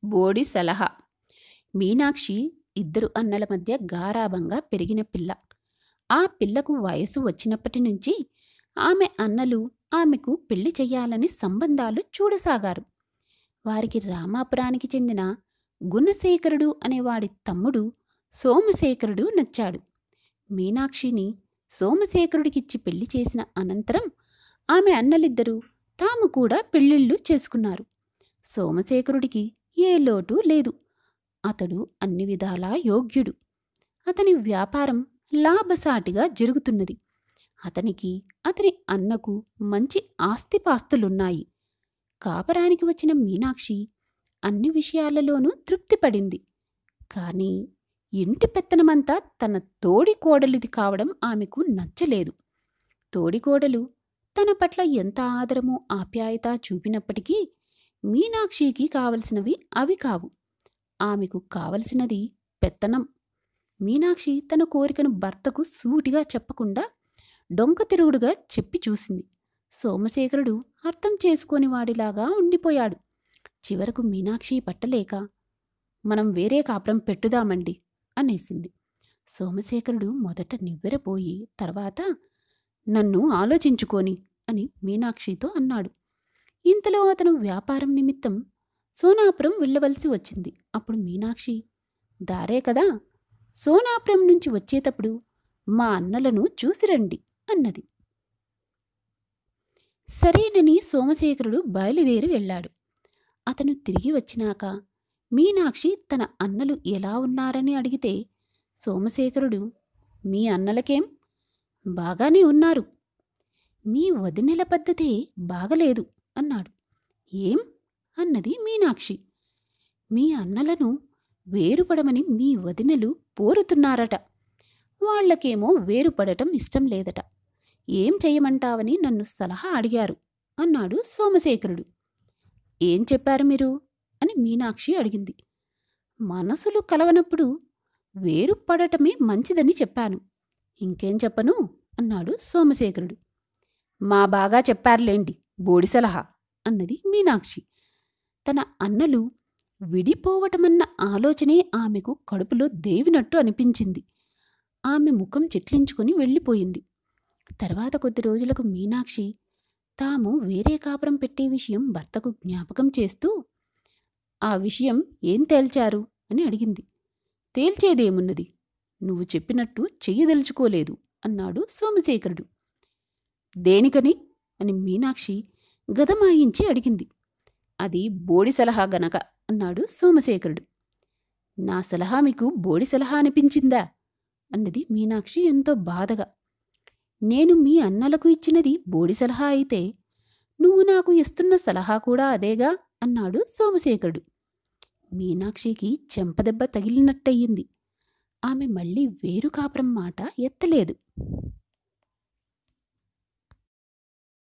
బోడి సలహా మీనాక్షి ఇద్దరు అన్నల మధ్య గారాబంగా పెరిగిన పిల్ల ఆ పిల్లకు వయసు వచ్చినప్పటి నుంచి ఆమె అన్నలు ఆమెకు పెళ్లి చెయ్యాలని సంబంధాలు చూడసాగారు వారికి రామాపురానికి చెందిన గుణశేఖరుడు అనేవాడి తమ్ముడు సోమశేఖరుడు నచ్చాడు మీనాక్షిని సోమశేఖరుడికిచ్చి పెళ్లి చేసిన అనంతరం ఆమె అన్నలిద్దరూ తాము కూడా పెళ్ళిళ్ళు చేసుకున్నారు సోమశేఖరుడికి ఏ లోటు లేదు అతడు అన్ని విధాలా యోగ్యుడు అతని వ్యాపారం లాభసాటిగా జరుగుతున్నది అతనికి అతని అన్నకు మంచి ఆస్తిపాస్తులున్నాయి కాపరానికి వచ్చిన మీనాక్షి అన్ని విషయాలలోనూ తృప్తిపడింది కాని ఇంటి పెత్తనమంతా తన తోడి కోడలిది కావడం ఆమెకు నచ్చలేదు తోడికోడలు తన పట్ల ఎంత ఆదరము ఆప్యాయత చూపినప్పటికీ మీనాక్షికి కావలసినవి అవి కావు ఆమెకు కావలసినది పెత్తనం మీనాక్షి తన కోరికను భర్తకు సూటిగా చెప్పకుండా డొంకతిరుగుడుగా చెప్పి చూసింది సోమశేఖరుడు అర్థం చేసుకోని వాడిలాగా ఉండిపోయాడు చివరకు మీనాక్షి పట్టలేక మనం వేరే కాపురం పెట్టుదామండి అనేసింది సోమశేఖరుడు మొదట నివ్వెరపోయి తర్వాత నన్ను ఆలోచించుకోని అని మీనాక్షితో అన్నాడు ఇంతలో అతను వ్యాపారం నిమిత్తం సోనాపురం వెళ్ళవలసి వచ్చింది అప్పుడు మీనాక్షి దారే కదా సోనాపురం నుంచి వచ్చేటప్పుడు మా అన్నలను చూసిరండి అన్నది సరేనని సోమశేఖరుడు బయలుదేరి వెళ్ళాడు అతను తిరిగి వచ్చినాక మీనాక్షి తన అన్నలు ఎలా ఉన్నారని అడిగితే సోమశేఖరుడు మీ అన్నలకేం బాగానే ఉన్నారు మీ వదినెల పద్ధతే బాగలేదు అన్నాడు ఏం అన్నది మీనాక్షి మీ అన్నలను వేరుపడమని మీ వదినలు పోరుతున్నారట వాళ్లకేమో వేరుపడటం ఇష్టం లేదట ఏం చెయ్యమంటావని నన్ను సలహా అడిగారు అన్నాడు సోమశేఖరుడు ఏం చెప్పారు మీరు అని మీనాక్షి అడిగింది మనసులు కలవనప్పుడు వేరుపడటమే మంచిదని చెప్పాను ఇంకేం చెప్పను అన్నాడు సోమశేఖరుడు మా బాగా చెప్పారులేండి బోడి సలహా అన్నది మీనాక్షి తన అన్నలు విడిపోవటమన్న ఆలోచనే ఆమెకు కడుపులో దేవినట్టు అనిపించింది ఆమె ముఖం చిట్లించుకుని వెళ్ళిపోయింది తర్వాత కొద్ది రోజులకు మీనాక్షి తాము వేరే కాపురం పెట్టే విషయం భర్తకు జ్ఞాపకం చేస్తూ ఆ విషయం ఏం తేల్చారు అని అడిగింది తేల్చేదేమున్నది నువ్వు చెప్పినట్టు చెయ్యదలుచుకోలేదు అన్నాడు సోమశేఖరుడు దేనికని అని మీనాక్షి గదమాయించి అడిగింది అది బోడి సలహా గనక అన్నాడు సోమశేఖరుడు నా సలహా మీకు బోడి సలహా అనిపించిందా అన్నది మీనాక్షి ఎంతో బాధగా నేను మీ అన్నలకు ఇచ్చినది బోడి సలహా అయితే నువ్వు నాకు ఇస్తున్న సలహా కూడా అదేగా అన్నాడు సోమశేఖరుడు మీనాక్షికి చెంపదెబ్బ తగిలినట్టయింది ఆమె మళ్ళీ వేరు కాపురం మాట ఎత్తలేదు